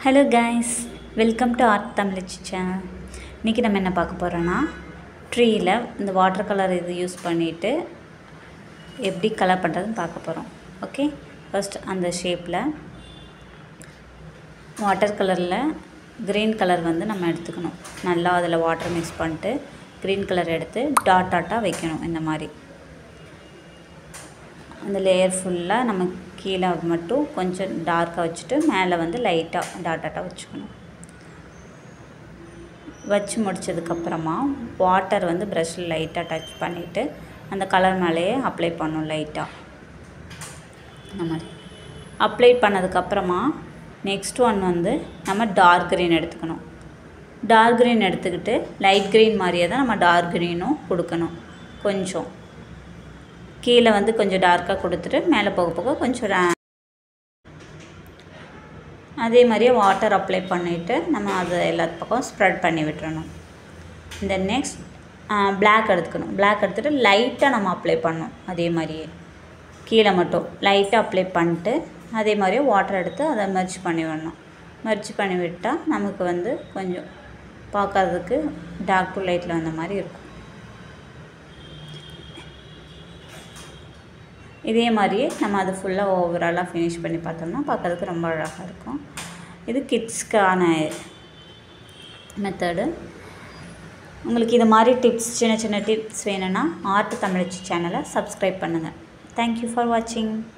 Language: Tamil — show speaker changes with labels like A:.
A: hello guys welcome to art Tamizhachi channel இன்றைக்கி நம்ம என்ன பார்க்க போகிறோன்னா ட்ரீயில் இந்த வாட்டர் கலர் இது யூஸ் பண்ணிவிட்டு எப்படி கலர் பண்ணுறதுன்னு பார்க்க போகிறோம் ஓகே ஃபர்ஸ்ட் அந்த ஷேப்பில் வாட்டர் கலரில் க்ரீன் கலர் வந்து நம்ம எடுத்துக்கணும் நல்லா அதில் வாட்டர் மிக்ஸ் பண்ணிட்டு க்ரீன் கலர் எடுத்து டாட் டாட்டாக வைக்கணும் இந்த மாதிரி அந்த லேயர் ஃபுல்லாக நம்ம கீழே மட்டும் கொஞ்சம் டார்க்காக வச்சுட்டு மேலே வந்து லைட்டாக டாட் டாட்டாக வச்சுக்கணும் வச்சு முடிச்சதுக்கப்புறமா வாட்டர் வந்து ப்ரஷ்ஷில் லைட்டாக டச் பண்ணிவிட்டு அந்த கலர் மேலேயே அப்ளை பண்ணணும் லைட்டாக இந்த மாதிரி அப்ளை பண்ணதுக்கப்புறமா நெக்ஸ்ட் ஒன் வந்து நம்ம டார்க் க்ரீன் எடுத்துக்கணும் டார்க் க்ரீன் எடுத்துக்கிட்டு லைட் க்ரீன் மாதிரியே தான் நம்ம டார்க் க்ரீனும் கொடுக்கணும் கொஞ்சம் கீழே வந்து கொஞ்சம் டார்க்காக கொடுத்துட்டு மேலே போக போக கொஞ்சம் ra- அதே மாதிரியே வாட்டர் அப்ளை பண்ணிவிட்டு நம்ம அதை எல்லா பக்கம் ஸ்ப்ரெட் பண்ணி விட்டுறணும் இந்த நெக்ஸ்ட் பிளாக் எடுத்துக்கணும் பிளாக் எடுத்துகிட்டு லைட்டாக நம்ம அப்ளை பண்ணணும் அதே மாதிரியே கீழே மட்டும் லைட்டாக அப்ளை பண்ணிட்டு அதே மாதிரியே வாட்டர் எடுத்து அதை மெர்ஜ் பண்ணி விடணும் மெர்ஜ் பண்ணி விட்டால் நமக்கு வந்து கொஞ்சம் பார்க்கறதுக்கு டார்க் டு லைட்டில் வந்த மாதிரி இருக்கும் இதே மாதிரியே நம்ம அது ஃபுல்லாக ஓவராலாக ஃபினிஷ் பண்ணி பார்த்தோம்னா பார்க்கறதுக்கு ரொம்ப அழகாக இருக்கும் இது கிட்ஸ்க்கான மெத்தடு உங்களுக்கு இது மாதிரி டிப்ஸ் சின்ன சின்ன டிப்ஸ் வேணும்னா ஆர்ட் தமிழச்சி சேனலை சப்ஸ்கிரைப் பண்ணுங்கள் தேங்க்யூ ஃபார் வாட்சிங்